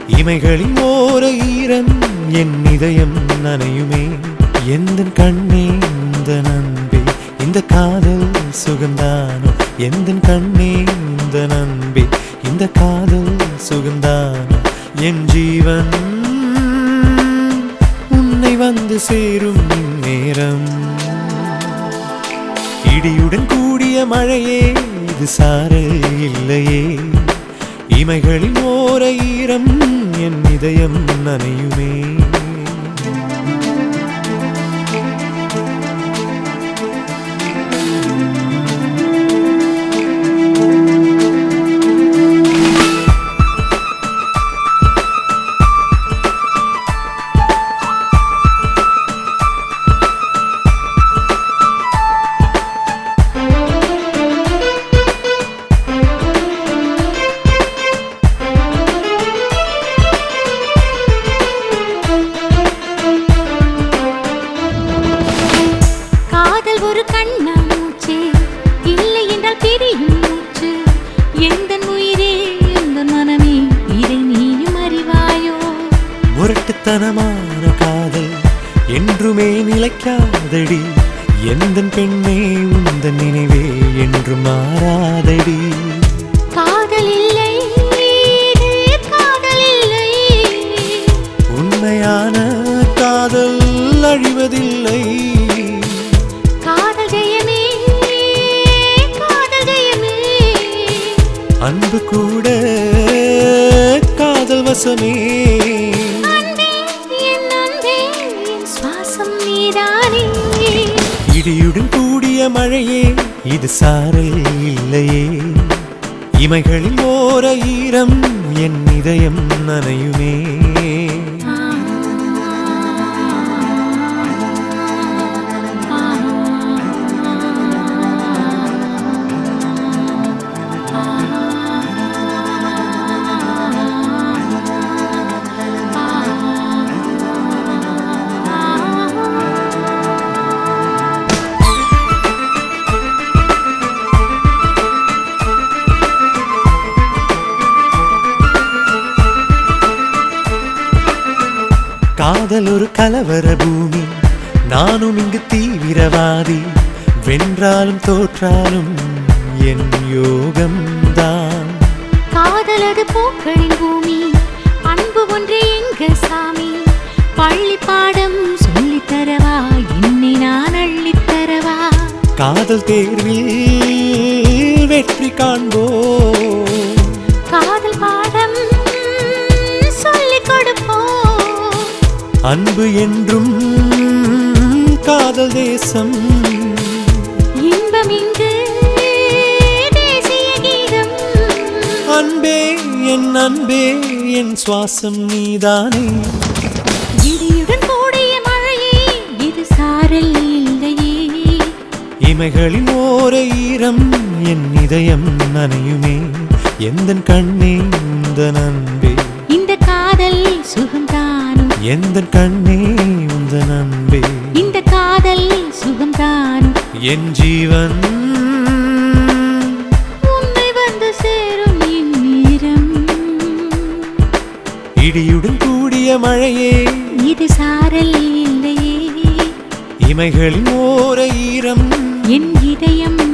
இமைகளில் ஓர ஈரம் என் இதயம் நனையுமே எந்த கண்ணே இந்த நன்பே இந்த காதல் சுகந்தானோ எந்த கண்ணே இந்த நன்பே இந்த காதல் சுகந்தானோ என் ஜீவன் உன்னை வந்து சேரும் நேரம் இடியுடன் கூடிய மழையே இது சாரல் இல்லையே இமைகளில் ஓர ஈரம் என் இதயம் நனையுமே காதல் ஒரு கண்ணா மூச்சு இல்லை என்றால் பிரியும் மூச்சு எந்த உயிரே எந்த மனமே இதை நீயும் அறிவாயோ முரட்டுத்தனமான காதல் என்றுமே நிலைக்காதடி எந்த பெண்ணே உந்த நினைவே என்று மாறாதடி காதல் இல்லை இது காதல் இல்லை உண்மையான காதல் அழிவதில்லை காதல் ஜெயமே காதல் ஜெயமே அன்பு கூட காதல் வசமே அன்பே என் அன்பே என் சுவாசம் நீதானே இடியுடன் கூடிய மழையே இது சாரல் இல்லையே இமைகளில் ஓர ஈரம் என் இதயம் நனையுமே காதல் ஒரு கலவர பூமி நானும் இங்கு தீவிரவாதி வென்றாலும் தோற்றாலும் என் யோகம்தான் காதலது பூக்களின் பூமி அன்பு ஒன்றே எங்க சாமி பள்ளி பாடம் சொல்லித் தரவா என்னை நான் அள்ளித் தரவா காதல் தேர்வில் வெற்றி காண்போ காதல் பாடம் சொல்லிக் கொடுப்போம் அன்பு என்றும் காதல் தேசம் இன்பம் இங்கு தேசிய கீதம் அன்பே என் அன்பே என் சுவாசம் நீதானே இடியுடன் கூடிய மழையே இது சாரல் இல்லையே இமைகளில் ஓர ஈரம் என் இதயம் நனையுமே எந்த கண்ணே இந்த நன்பே இந்த காதல் சுகம்தானும் எந்த கண்ணே உந்த நன்பே இந்த காதல் சுகம்தானும் என் ஜீவன் உன்னை வந்து சேரும் இந்நேரம் இடியுடன் கூடிய மழையே இது சாரல் இல்லையே இமைகளில் ஓர ஈரம் என் இதயம்